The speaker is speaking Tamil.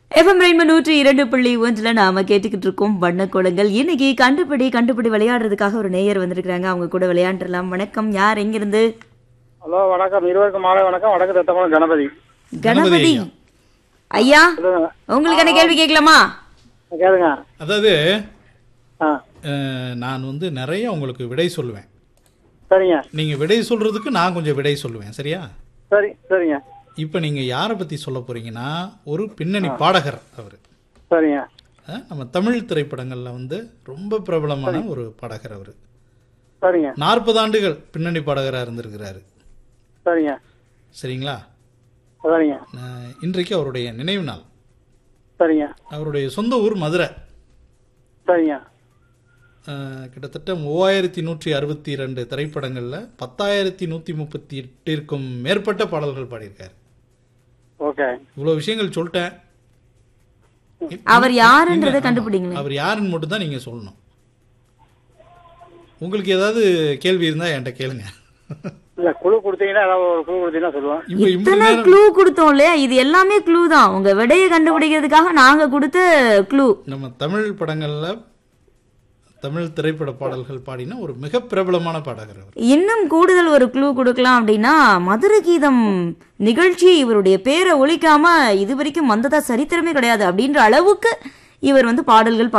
எஃப்எம் ரெயின்போ நூற்றி இரண்டு புள்ளி ஒன்றில் நாம கேட்டுக்கிட்டு இருக்கோம் வண்ணக்கோலங்கள் இன்னைக்கு கண்டுபிடி கண்டுபிடி விளையாடுறதுக்காக ஒரு நேயர் வந்திருக்கிறாங்க அவங்க கூட விளையாண்டுலாம் வணக்கம் யார் எங்கிருந்து ஹலோ வணக்கம் இருவருக்கும் மாலை வணக்கம் வடக்கு தத்தமலம் கணபதி கணபதி ஐயா சொல்லுங்க உங்களுக்கு என்ன கேள்வி கேட்கலாமா கேளுங்க அதாவது ஆ அஹ், நான் வந்து நிறைய உங்களுக்கு விடை சொல்லுவேன் சரிங்க நீங்க விடை சொல்றதுக்கு நான் கொஞ்சம் விடை சொல்லுவேன் சரியா சரி சரிங்க இப்போ நீங்க யாரை பத்தி சொல்ல போறீங்கன்னா ஒரு பின்னணி பாடகர் அவர் சரிங்க நம்ம தமிழ் திரைப்படங்கள்ல வந்து ரொம்ப பிரபலமான ஒரு பாடகர் அவர் சரிங்க நாற்பது ஆண்டுகள் பின்னணி பாடகராக இருந்திருக்கிறாரு சரிங்க சரிங்களா சரிங்க அஹ், இன்றைக்கு அவருடைய நினைவு நாள் சரிங்க அவருடைய சொந்த ஊர் மதுரை சரிங்க அஹ், கிட்டத்தட்ட மூவாயிரத்தி நூற்றி அறுபத்தி ரெண்டு திரைப்படங்களில் பத்தாயிரத்தி நூற்றி முப்பத்தி எட்டிற்கும் மேற்பட்ட பாடல்கள் பாடியிருக்காரு ஓகே இவ்வளோ விஷயங்கள் சொல்லிட்டேன் அவர் யாருன்றதை ஆமா. கண்டுபிடிங்களேன் அவர் யாருன்னு மட்டும் தான் நீங்கள் சொல்லணும் உங்களுக்கு ஏதாவது கேள்வி இருந்தால் என்கிட்ட கேளுங்க இல்ல குழு கொடுத்தீங்கன்னா ஏதாவது ஒரு குழு கொடுத்தீங்கன்னா சொல்லுவேன் இப்போ இப்படி இத்தனை நேரம் க்ளூ கொடுத்தோம் இல்லையா இது எல்லாமே க்ளூ தான் உங்க விடையை கண்டுபிடிக்கிறதுக்காக நாங்க கொடுத்த க்ளூ நம்ம தமிழ் படங்களில் தமிழ் திரைப்பட பாடல்கள் பாடின ஒரு மிக பிரபலமான பாடகர் அவர் இன்னும் கூடுதல் ஒரு க்ளூ கொடுக்கலாம் அப்படின்னா மதுர கீதம் நிகழ்ச்சி இவருடைய பேரை ஒழிக்காம இது வரைக்கும் வந்ததா சரித்திரமே கிடையாது அப்படின்ற அளவுக்கு இவர் வந்து பாடல்கள்